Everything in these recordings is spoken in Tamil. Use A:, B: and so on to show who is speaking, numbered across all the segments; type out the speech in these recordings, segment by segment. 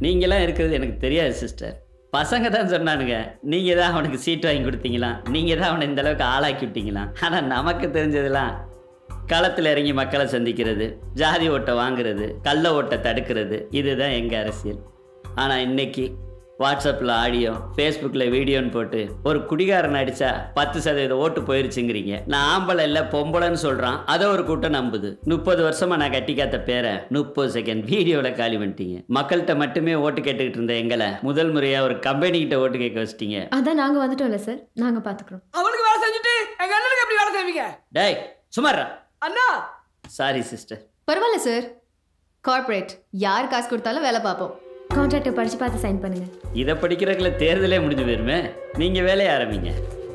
A: நீங்களாம் இருக்கிறது எனக்கு தெரியாது சிஸ்டர் பசங்க தான் சொன்னானுங்க நீங்கள் தான் அவனுக்கு சீட் வாங்கி கொடுத்தீங்களாம் நீங்கள் தான் அவனை இந்த அளவுக்கு ஆளாக்கி விட்டீங்களாம் ஆனால் நமக்கு தெரிஞ்சதெல்லாம் களத்தில் இறங்கி மக்களை சந்திக்கிறது ஜாதி ஓட்டை வாங்குறது கள்ள ஓட்டை தடுக்கிறது இதுதான் எங்கள் அரசியல் ஆனால் இன்னைக்கு வாட்ஸ்அப்பில் ஆடியோ ஃபேஸ்புக்கில் வீடியோன்னு போட்டு ஒரு குடிகாரன் அடித்தா பத்து சதவீத ஓட்டு போயிருச்சுங்கிறீங்க நான் ஆம்பளை இல்லை பொம்பளைன்னு சொல்கிறான் அதை ஒரு கூட்டம் நம்புது முப்பது வருஷமாக நான் கட்டி காத்த பேரை முப்பது செகண்ட் வீடியோவில் காலி பண்ணிட்டீங்க மக்கள்கிட்ட மட்டுமே ஓட்டு கேட்டுக்கிட்டு இருந்த எங்களை முதல் முறையாக ஒரு கம்பெனிக்கிட்ட ஓட்டு கேட்க வச்சிட்டீங்க
B: அதான் நாங்க வந்துட்டோம்ல சார் நாங்க பாத்துக்கிறோம்
C: அவனுக்கு வேலை செஞ்சுட்டு எங்க அண்ணனுக்கு எப்படி வேலை செய்வீங்க
A: டேய் சுமாரா
C: அண்ணா
A: சாரி சிஸ்டர்
D: பரவாயில்ல சார் கார்ப்பரேட் யார் காசு கொடுத்தாலும் வேலை பார்ப்போம்
B: கான்ட்ராக்டை படிச்சு பார்த்து சைன் பண்ணுங்க
A: இதை படிக்கிறதுக்குள்ள தேர்தலே முடிஞ்சு போயிருமே நீங்கள் வேலையை ஆரம்பிங்க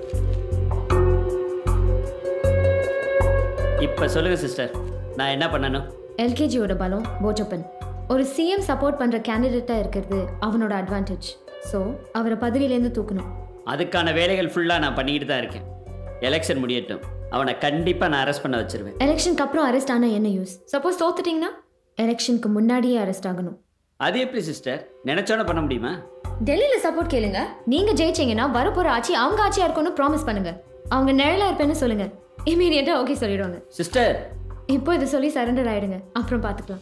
A: இப்போ சொல்லுங்கள் சிஸ்டர் நான் என்ன பண்ணணும்
B: எல்கேஜியோட பலம் போஜப்பன் ஒரு சிஎம் சப்போர்ட் பண்ற கேண்டிடேட்டா இருக்கிறது அவனோட அட்வான்டேஜ் ஸோ அவரை பதவியிலேருந்து தூக்கணும்
A: அதுக்கான வேலைகள் ஃபுல்லாக நான் பண்ணிக்கிட்டு தான் இருக்கேன் எலெக்ஷன் முடியட்டும் அவனை கண்டிப்பாக நான் அரெஸ்ட் பண்ண வச்சிருவேன்
B: எலெக்ஷனுக்கு அப்புறம் அரெஸ்ட் ஆனா என்ன யூஸ் சப்போஸ் தோத்துட்டீங்கன்னா எலெக்ஷனுக்கு முன்னாடியே அரெஸ்ட் ஆகணும்
A: அது எப்படி சிஸ்டர் நினச்சோட பண்ண முடியுமா
B: டெல்லியில சப்போர்ட் கேளுங்க நீங்க ஜெயிச்சீங்கன்னா வரப்போற ஆட்சி அவங்க ஆட்சியா இருக்கும்னு ப்ராமிஸ் பண்ணுங்க அவங்க நிழலா இருப்பேன்னு சொல்லுங்க இமீடியட்டா ஓகே சொல்லிடுவாங்க
A: சிஸ்டர்
B: இப்போ இதை சொல்லி சரண்டர் ஆயிடுங்க அப்புறம் பார்த்துக்கலாம்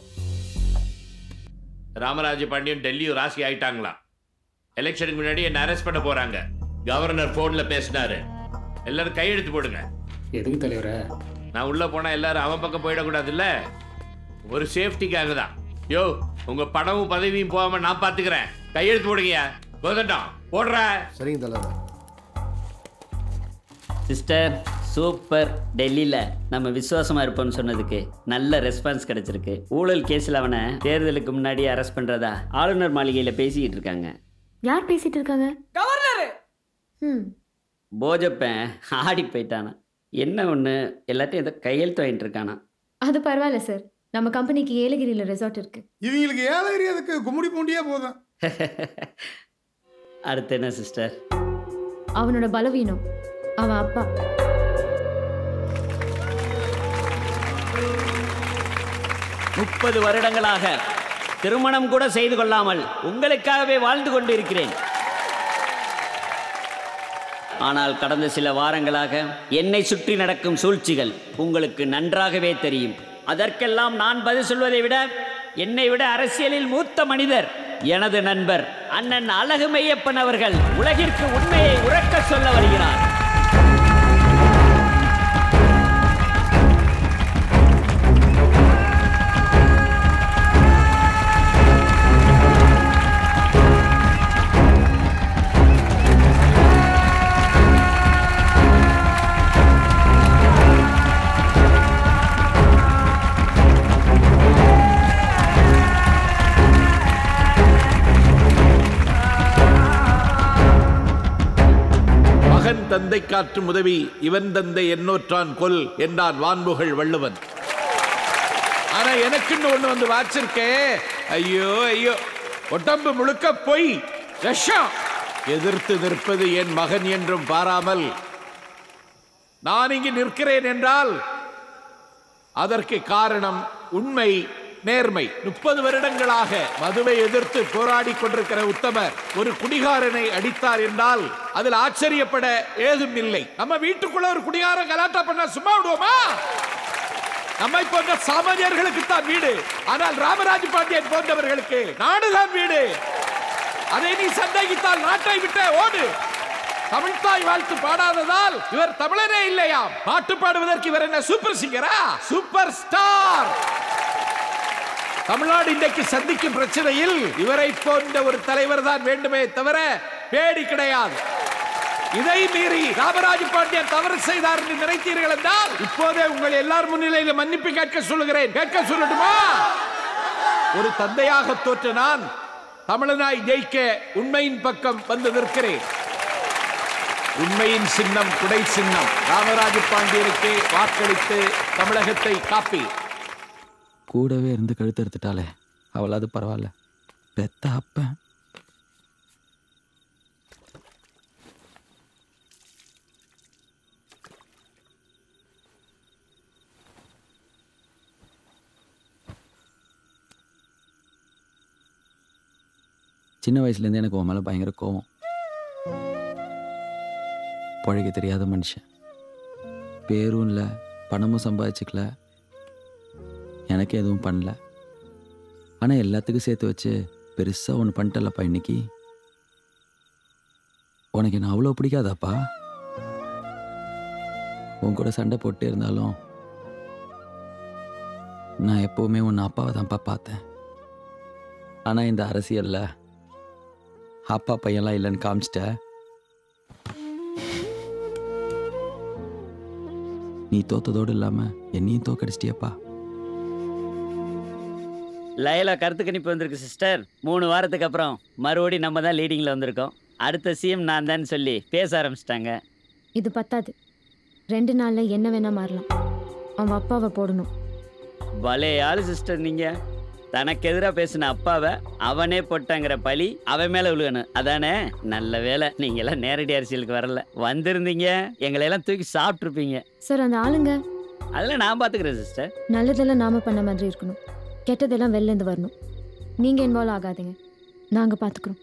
E: ராமராஜ பாண்டியன் டெல்லியும் ராசி ஆயிட்டாங்களா எலெக்ஷனுக்கு முன்னாடி என்ன அரெஸ்ட் பண்ண போறாங்க கவர்னர் போன்ல பேசினாரு எல்லாரும் கையெழுத்து போடுங்க
F: எதுக்கு தலைவரே
E: நான் உள்ள போனா எல்லாரும் அவன் பக்கம் போயிடக்கூடாதுல்ல ஒரு சேஃப்டிக்காக தான் யோ உங்க பணமும் பதவியும் போகாம நான் பாத்துக்கிறேன் கையெழுத்து போடுங்கயா கோதண்டம் போடுற
G: சரிங்க தலைவர்
A: சிஸ்டர் சூப்பர் டெல்லியில் நம்ம விசுவாசமாக இருப்போம்னு சொன்னதுக்கு நல்ல ரெஸ்பான்ஸ் கிடைச்சிருக்கு ஊழல் கேஸில் அவனை தேர்தலுக்கு முன்னாடி அரெஸ்ட் பண்ணுறதா ஆளுநர் மாளிகையில் பேசிக்கிட்டு இருக்காங்க
B: யார் பேசிட்டு இருக்காங்க
C: கவர்னர்
B: ம்
A: போஜப்பன் ஆடி போயிட்டானா என்ன ஒன்று எல்லாத்தையும் ஏதோ கையெழுத்து வாங்கிட்டு இருக்கானா
B: அது பரவாயில்ல சார் நம்ம கம்பெனிக்கு ஏலகிரியில ரெசார்ட் இருக்கு
H: இவங்களுக்கு ஏழகிரி அதுக்கு கும்முடி பூண்டியே போதும்
A: அடுத்து என்ன சிஸ்டர்
B: அவனோட பலவீனம் அவன் அப்பா
A: முப்பது வருடங்களாக திருமணம் கூட செய்து கொள்ளாமல் உங்களுக்காகவே வாழ்ந்து கொண்டு இருக்கிறேன் ஆனால் கடந்த சில வாரங்களாக என்னை சுற்றி நடக்கும் சூழ்ச்சிகள் உங்களுக்கு நன்றாகவே தெரியும் அதற்கெல்லாம் நான் பதில் சொல்வதை விட என்னை விட அரசியலில் மூத்த மனிதர் எனது நண்பர் அண்ணன் அழகு மையப்பன் அவர்கள் உலகிற்கு உண்மையை உறக்க சொல்ல வருகிறார்
E: மகன் தந்தை காற்றும் உதவி இவன் தந்தை எண்ணோற்றான் கொல் என்றான் வான்புகழ் வள்ளுவன் ஆனா எனக்குன்னு ஒண்ணு வந்து வாச்சிருக்கே ஐயோ ஐயோ உடம்பு முழுக்க பொய் விஷம் எதிர்த்து நிற்பது என் மகன் என்றும் பாராமல் நான் இங்கு நிற்கிறேன் என்றால் அதற்கு காரணம் உண்மை நேர்மை முப்பது வருடங்களாக மதுவை எதிர்த்து போராடி கொண்டிருக்கிற உத்தமர் ஒரு குடிகாரனை அடித்தார் என்றால் அதில் ஆச்சரியப்பட ஏதும் இல்லை நம்ம வீட்டுக்குள்ள ஒரு குடிகாரன் கலாட்டா பண்ணா சும்மா விடுவோமா நம்மை போன்ற சாமானியர்களுக்கு தான் வீடு ஆனால் ராமராஜ் பாண்டியன் போன்றவர்களுக்கு நாடுதான் வீடு அதை நீ சந்தேகித்தால் நாட்டை விட்டு ஓடு தமிழ்தாய் வாழ்த்து பாடாததால் இவர் தமிழரே இல்லையாம் பாட்டு பாடுவதற்கு இவர் என்ன சூப்பர் சிங்கரா சூப்பர் ஸ்டார் தமிழ்நாடு இன்றைக்கு சந்திக்கும் பிரச்சனையில் இவரை போன்ற ஒரு தலைவர் தான் வேண்டுமே தவிர பேடி கிடையாது இதை மீறி ராமராஜ பாண்டியன் தவறு செய்தார் என்று நினைத்தீர்கள் என்றால் இப்போதே உங்கள் எல்லார் முன்னிலையில் மன்னிப்பு கேட்க சொல்லுகிறேன் கேட்க சொல்லட்டுமா ஒரு தந்தையாக தோற்ற நான் தமிழனாய் ஜெயிக்க உண்மையின் பக்கம் வந்து நிற்கிறேன் உண்மையின் சின்னம் குடை சின்னம் ராமராஜ பாண்டியனுக்கு வாக்களித்து தமிழகத்தை காப்பி
I: கூடவே இருந்து கழுத்து எடுத்துட்டாலே அவளாவது பரவாயில்ல பெத்த அப்பன் சின்ன வயசுலேருந்து எனக்கு உன் மேலே பயங்கர கோவம் பழக தெரியாத மனுஷன் பேரும் இல்லை பணமும் சம்பாதிச்சுக்கல எனக்கு எதுவும் பண்ணல ஆனால் எல்லாத்துக்கும் சேர்த்து வச்சு பெருசாக ஒன்று பண்ணிட்டலப்பா இன்னைக்கு உனக்கு என்ன அவ்வளோ பிடிக்காதாப்பா உன் கூட சண்டை போட்டு இருந்தாலும் நான் எப்போவுமே உன்னை அப்பாவை தான்ப்பா பார்த்தேன் ஆனால் இந்த அரசியலில் அப்பா பையன்லாம் இல்லைன்னு காமிச்சிட்ட நீ தோத்ததோடு இல்லாமல் என்னையும் தோக்கடிச்சிட்டியப்பா
A: லைலா கருத்து கணிப்பு வந்திருக்கு சிஸ்டர் மூணு வாரத்துக்கு அப்புறம் மறுபடியும் நம்ம தான் லீடிங்கில் வந்திருக்கோம் அடுத்த சிஎம் நான் தான் சொல்லி பேச ஆரம்பிச்சிட்டாங்க
B: இது பத்தாது ரெண்டு நாளில் என்ன வேணா மாறலாம் அவன் அப்பாவை போடணும்
A: பலே ஆளு சிஸ்டர் நீங்கள் தனக்கு எதிராக பேசின அப்பாவை அவனே போட்டாங்கிற பழி அவன் மேலே விழுகணும் அதானே நல்ல வேலை நீங்களாம் நேரடி அரசியலுக்கு வரல வந்திருந்தீங்க எங்களையெல்லாம் தூக்கி சாப்பிட்ருப்பீங்க
B: சார் அந்த ஆளுங்க
A: அதெல்லாம் நான் பார்த்துக்கிறேன் சிஸ்டர்
B: நல்லதெல்லாம் நாம பண்ண மாதிரி இருக்கணும் கெட்டதெல்லாம் வெளிலேருந்து வரணும் நீங்கள் இன்வால்வ் ஆகாதீங்க நாங்கள் பார்த்துக்குறோம்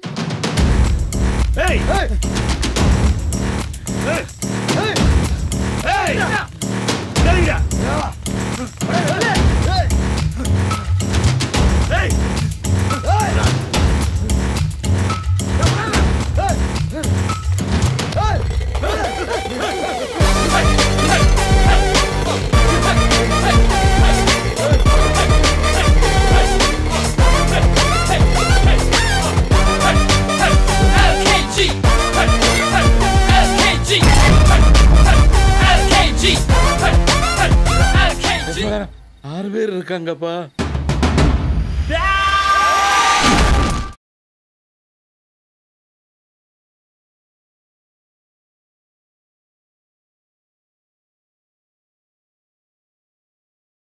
C: LKG. LKG. LKG. LKG.
E: ஆறு பேர் இருக்காங்கப்பா